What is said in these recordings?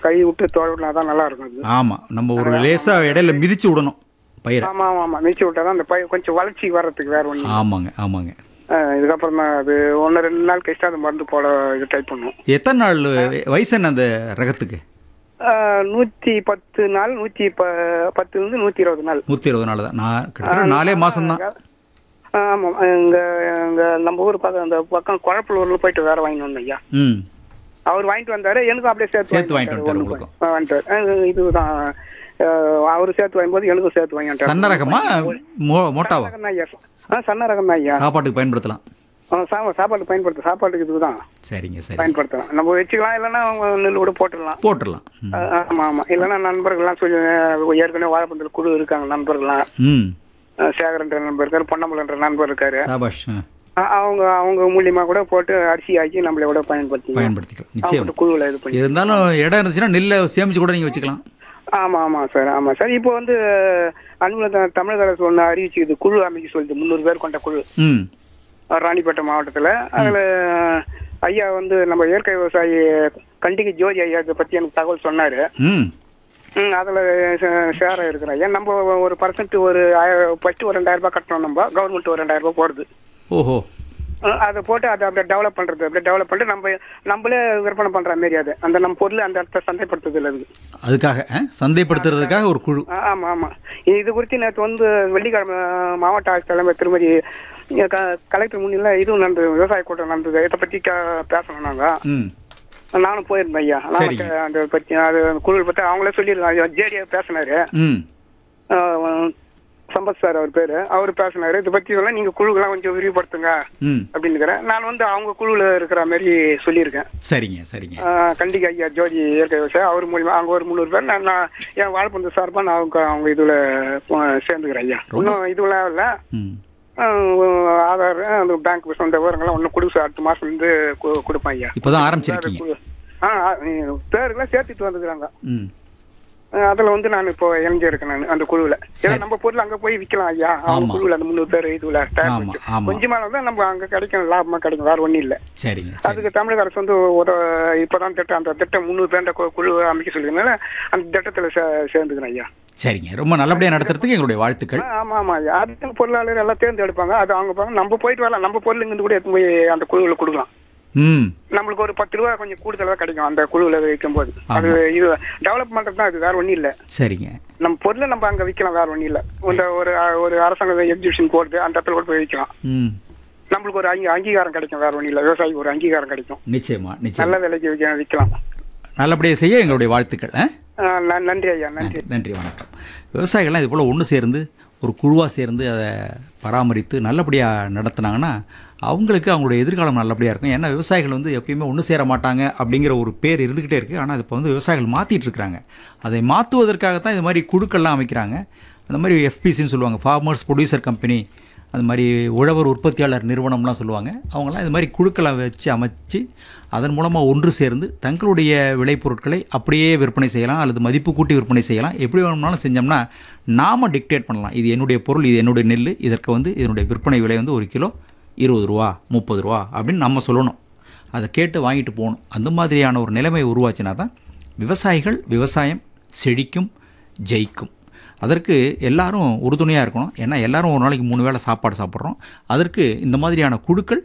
கை விட்டு தோழனா தான் நல்லா இருக்கும் அது ஆமாம் நம்ம ஒரு லேசாக இடையில மிதிச்சு விடணும் பயிரை ஆமா ஆமா ஆமா மிதிச்சு விட்டா தான் அந்த பயிர் கொஞ்சம் வளர்ச்சி வர்றதுக்கு வேற ஒண்ணு ஆமாங்க ஆமாங்க இதுக்கப்புறம் தான் அது ஒன்று ரெண்டு நாள் கழிச்சு அந்த மருந்து போட இது ட்ரை பண்ணும் எத்தனை நாள் வயசு என்ன அந்த ரகத்துக்கு ஆஹ் நூத்தி பத்து நாள் நூத்தி ப பத்துல இருந்து நூத்தி இருபது நாள் நூற்றி இருபது நாள் தான் நான் கிட்டத்தட்ட நாலே மாதம் தான் ஆமா இங்க இங்க நம்ம ஊர் பக்கம் அந்த பக்கம் குழப்பலூர்ல போயிட்டு வேற வாங்கிட்டு வந்தோம் ஐயா ம் அவர் வாங்கிட்டு வந்தாரு எனக்கும் அப்படியே சேர்த்து சேர்த்து வாங்கிட்டு வந்தாரு. வந்துட்டாரு ஒண்ணு உங்களுக்கும். போய். ஆ, வந்துட்டாரு. ஆ, இதுதான் ஆஹ் அவரு சேர்த்து வாங்கும்போது எனக்கும் சேர்த்து வாங்கிட்டாரு சன்ன ரகமா மோ மோட்டாவா ரகம் தான் ஐயா ஆ சன்ன ரகம் தான் ஐயா சாப்பாட்டுக்கு பயன்படுத்தலாம் ஆ, சா- சாப்பாடு பயன்படுத்த சாப்பாட்டுக்கு இதுதான் சரிங்க சரி பயன்படுத்தலாம் நம்ம வச்சுக்கலாம் இல்லைன்னா அவங்க நெல் கூட போட்டுடலாம் போட்டுடலாம் ம். ஆ, ஆமா ஆமா இல்லைன்னா நண்பர்கள்லாம் சொல்லி ஏற்கனவே வாழைப்பந்தல் குழு இருக்காங்க நண்பர்கள்லாம் ம் ஆ, சேகரன்ற நண்பர் இருக்காரு பொன்னம்பலன்ற நண்பர் இருக்காரு சாபாஷ் ஆ, ஆ, அவங்க அவங்க மூலியமா கூட போட்டு அரிசி ஆக்கி நம்மள கூட பயன்படுத்தி பயன்படுத்திக்கலாம் நிச்சயம் அவங்க குழுவில் இது பண்ணி இருந்தாலும் இடம் இருந்துச்சுன்னா நெல்லை சேமிச்சு கூட நீங்கள் வச்சுக்கலாம் ஆமா ஆமா சார் ஆமா சார் இப்போ வந்து அலுவலக தமிழக அரசு ஒன்று அறிவிச்சுக்குது குழு அமைக்க சொல்லுது முந்நூறு பேர் கொண்ட குழு ம் ராணிப்பேட்டை மாவட்டத்துல அதுல ஐயா வந்து நம்ம இயற்கை விவசாயி கண்டிகை ஜோதி ஐயா இதை பத்தி எனக்கு தகவல் சொன்னாரு ம் ம், அதுல ஷேர் இருக்கிற ஐயா நம்ம ஒரு பர்சன்ட் ஒரு ஃபர்ஸ்ட் ஒரு ரெண்டாயிரம் ரூபாய் கட்டணும் நம்ம கவர்மெண்ட் ஒரு ரெண்டாயிரம் ரூபாய் போடுது ஓஹோ அஹ் அதை போட்டு அதை அப்படியே டெவலப் பண்றது அப்படியே டெவலப் பண்ணிட்டு நம்ம நம்மளே விற்பனை பண்ற மாதிரி அது அந்த நம்ம பொருள் அந்த இடத்த சந்தைப்படுத்துறது இல்லை அது அதுக்காக ஆ, சந்தைப்படுத்துறதுக்காக ஒரு குழு ஆ, ஆமா ஆமா இது குறித்து நேற்று வந்து வெள்ளிக்கிழமை மாவட்ட ஆட்சித்தலைவர் திருமதி இங்க க- கலெக்டர் முன்னில இதுவும் நடந்தது விவசாய கூட்டம் நடந்தது இதை பத்தி க- பேசணும் நாங்க ம் நானும் போயிருந்தேன் ஐயா நான் சரிங்க. அந்த பத்தி அது அந்த குழு பத்தி அவங்களே சொல்லியிருக்காங்க ஜேடியா பேசினாரு ம் ஆஹ் சம்பத் சார் அவர் பேரு அவர் பேசினாரு இதை பத்தி எல்லாம் நீங்க குழுக்கெல்லாம் கொஞ்சம் விரிவுபடுத்துங்க ம் அப்படின்னுக்கிறேன் நான் வந்து அவங்க குழுவில் இருக்கிற மாதிரி சொல்லியிருக்கேன் சரிங்க சரிங்க ஆஹ் கண்டிகை ஐயா ஜோதி இயற்கை விவசாயம் அவர் மூலியமா அவங்க ஒரு முந்நூறு பேர் நான் நான் என் வாழைப்பந்து சார்பா நான் அவங்க அவங்க இதுல ஆஹ் சேர்ந்துக்கிறேன் ஐயா இன்னும் இதுலாம் இல்லை ம் ஆஹ் ஆதார் அந்த பேங்க் சொந்த விவரங்கள்லாம் ஒன்றும் கொடுக்க அடுத்த மாசம் வந்து கு- கொடுப்பேன் ஐயா இப்போ தான் ஆரம்பிச்சிருக்கீங்க ஆ ஆ, பேருக்கெல்லாம் சேர்த்துட்டு வந்துக்கிறாங்க ம் அஹ் அதுல வந்து நான் இப்போ இணைஞ்சு இருக்கேன் நான் அந்த குழுவுல ஏன்னா நம்ம பொருள் அங்க போய் விக்கலாம் ஐயா அவங்க ஆமா. குழுவுல அந்த முந்நூறு பேர் இதுல தயார் ஆமா, பண்ணி. ஆமா. கொஞ்சமா தான் நம்ம அங்க கிடைக்கும் லாபமா கிடைக்கும் வேற ஒண்ணும் இல்ல சரிங்க சரி அதுக்கு தமிழக அரசு வந்து ஒரு இப்பதான் திட்டம் அந்த திட்டம் முந்நூறு பேர் குழு அமைக்க சொல்லிருந்தனால அந்த திட்டத்துல சே- சேர்ந்துக்கிறேன் ஐயா சரிங்க ரொம்ப நல்லபடியாக நடத்துறதுக்கு எங்களுடைய வாழ்த்துக்கள் ஆ, ஆமா ஆமா ஐயா அது பொருளாளர் எல்லாம் தேர்ந்தெடுப்பாங்க அது அவங்க பாருங்க நம்ம போயிட்டு வரலாம் நம்ம பொருள் இங்கிருந்து கூட எடுத்து போய் அந்த குழுவுல கொடுக்கலாம் ம் நம்மளுக்கு ஒரு பத்து ரூபா கொஞ்சம் கூடுதலா கிடைக்கும் அந்த குழுவுல வைக்கும் போது அது இது டெவலப் பண்றது தான் அது வேற ஒண்ணும் இல்ல சரிங்க நம்ம பொருளை நம்ம அங்க விற்கலாம் வேற ஒண்ணும் இல்ல இந்த ஒரு ஒரு அரசாங்க எக்ஸிபிஷன் போடுது அந்த இடத்துல கூட போய் விற்கலாம் ம் நம்மளுக்கு ஒரு அங்கீ அங்கீகாரம் கிடைக்கும் வேற ஒண்ணும் இல்ல விவசாயிக்கு ஒரு அங்கீகாரம் கிடைக்கும் நிச்சயமா நிச்சயம் நல்ல விலைக்கு விற்க விற்கலாம் நல்லபடியாக செய்ய எங்களுடைய வாழ்த்துக்கள் ஆ ஆ, ந- நன்றி ஐயா நன்றி நன்றி நன்றி வணக்கம் விவசாயிகள்லாம் இது போல் ஒன்று சேர்ந்து ஒரு குழுவாக சேர்ந்து அதை பராமரித்து நல்லபடியாக நடத்துனாங்கன்னா அவங்களுக்கு அவங்களுடைய எதிர்காலம் நல்லபடியாக இருக்கும் ஏன்னா விவசாயிகள் வந்து எப்பயுமே ஒன்று சேர மாட்டாங்க அப்படிங்கிற ஒரு பேர் இருந்துக்கிட்டே இருக்குது ஆனால் இப்போ வந்து விவசாயிகள் மாற்றிட்டு இருக்கிறாங்க அதை மாற்றுவதற்காகத்தான் இது மாதிரி குழுக்கள்லாம் அமைக்கிறாங்க அந்த மாதிரி எஃபிசின்னு சொல்லுவாங்க ஃபார்மர்ஸ் ப்ரொடியூசர் கம்பெனி அது மாதிரி உழவர் உற்பத்தியாளர் நிறுவனம்லாம் சொல்லுவாங்க அவங்கெல்லாம் இது மாதிரி குழுக்களை வச்சு அமைச்சு அதன் மூலமாக ஒன்று சேர்ந்து தங்களுடைய விளைபொருட்களை அப்படியே விற்பனை செய்யலாம் அல்லது மதிப்பு கூட்டி விற்பனை செய்யலாம் எப்படி வேணும்னாலும் செஞ்சோம்னா நாம டிக்டேட் பண்ணலாம் இது என்னுடைய பொருள் இது என்னுடைய நெல் இதற்கு வந்து இதனுடைய விற்பனை விலை வந்து ஒரு கிலோ இருபது ரூபா முப்பது ரூபா அப்படின்னு நம்ம சொல்லணும் அதை கேட்டு வாங்கிட்டு போகணும் அந்த மாதிரியான ஒரு நிலைமை உருவாச்சுனா தான் விவசாயிகள் விவசாயம் செழிக்கும் ஜெயிக்கும் அதற்கு எல்லாரும் உறுதுணையாக இருக்கணும் ஏன்னா எல்லாரும் ஒரு நாளைக்கு மூணு வேளை சாப்பாடு சாப்பிட்றோம் அதற்கு இந்த மாதிரியான குழுக்கள்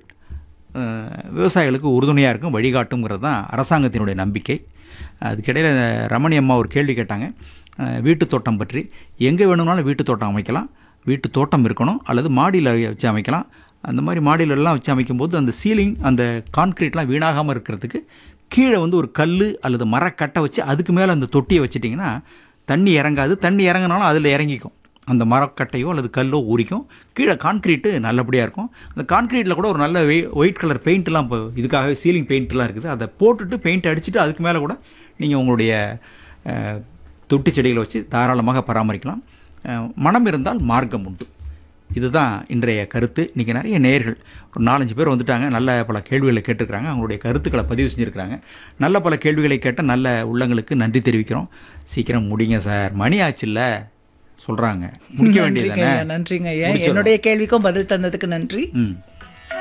அஹ், விவசாயிகளுக்கு உறுதுணையாக இருக்கும் வழிகாட்டுங்கிறது தான் அரசாங்கத்தினுடைய நம்பிக்கை அதுக்கிடையில் ரமணி அம்மா ஒரு கேள்வி கேட்டாங்க அஹ், வீட்டுத் தோட்டம் பற்றி எங்கே வேணும்னாலும் வீட்டுத் தோட்டம் அமைக்கலாம் வீட்டு தோட்டம் இருக்கணும் அல்லது மாடியில் வச்சு அமைக்கலாம் அந்த மாதிரி மாடியிலெல்லாம் வச்சு அமைக்கும்போது அந்த சீலிங் அந்த கான்க்ரீட்லாம் வீணாகாமல் இருக்கிறதுக்கு கீழே வந்து ஒரு கல் அல்லது மரக்கட்டை வச்சு அதுக்கு மேலே அந்த தொட்டியை வச்சிட்டிங்கன்னா தண்ணி இறங்காது தண்ணி இறங்கினாலும் அதில் இறங்கிக்கும் அந்த மரக்கட்டையோ அல்லது கல்லோ ஊறிக்கும் கீழே கான்க்ரீட்டு நல்லபடியாக இருக்கும் அந்த கான்க்ரீட்டில் கூட ஒரு நல்ல ஒயிட் கலர் பெயிண்ட்லாம் இப்போ இதுக்காகவே சீலிங் பெயிண்ட்லாம் இருக்குது அதை போட்டுட்டு பெயிண்ட் அடிச்சுட்டு அதுக்கு மேலே கூட நீங்கள் உங்களுடைய அஹ், தொட்டி செடிகளை வச்சு தாராளமாக பராமரிக்கலாம் அஹ், மனம் இருந்தால் மார்க்கம் உண்டு இதுதான் இன்றைய கருத்து இன்றைக்கி நிறைய நேயர்கள் ஒரு நாலஞ்சு பேர் வந்துட்டாங்க நல்ல பல கேள்விகளை கேட்டிருக்கிறாங்க அவங்களுடைய கருத்துக்களை பதிவு செஞ்சுருக்கிறாங்க நல்ல பல கேள்விகளை கேட்ட நல்ல உள்ளங்களுக்கு நன்றி தெரிவிக்கிறோம் சீக்கிரம் முடிங்க சார் மணி ஆச்சுல்ல சொல்கிறாங்க முடிக்க வேண்டியது நன்றிங்க ஐயா, நன்றிங்க ஐயா என்னுடைய கேள்விக்கும் பதில் தந்ததுக்கு நன்றி ம்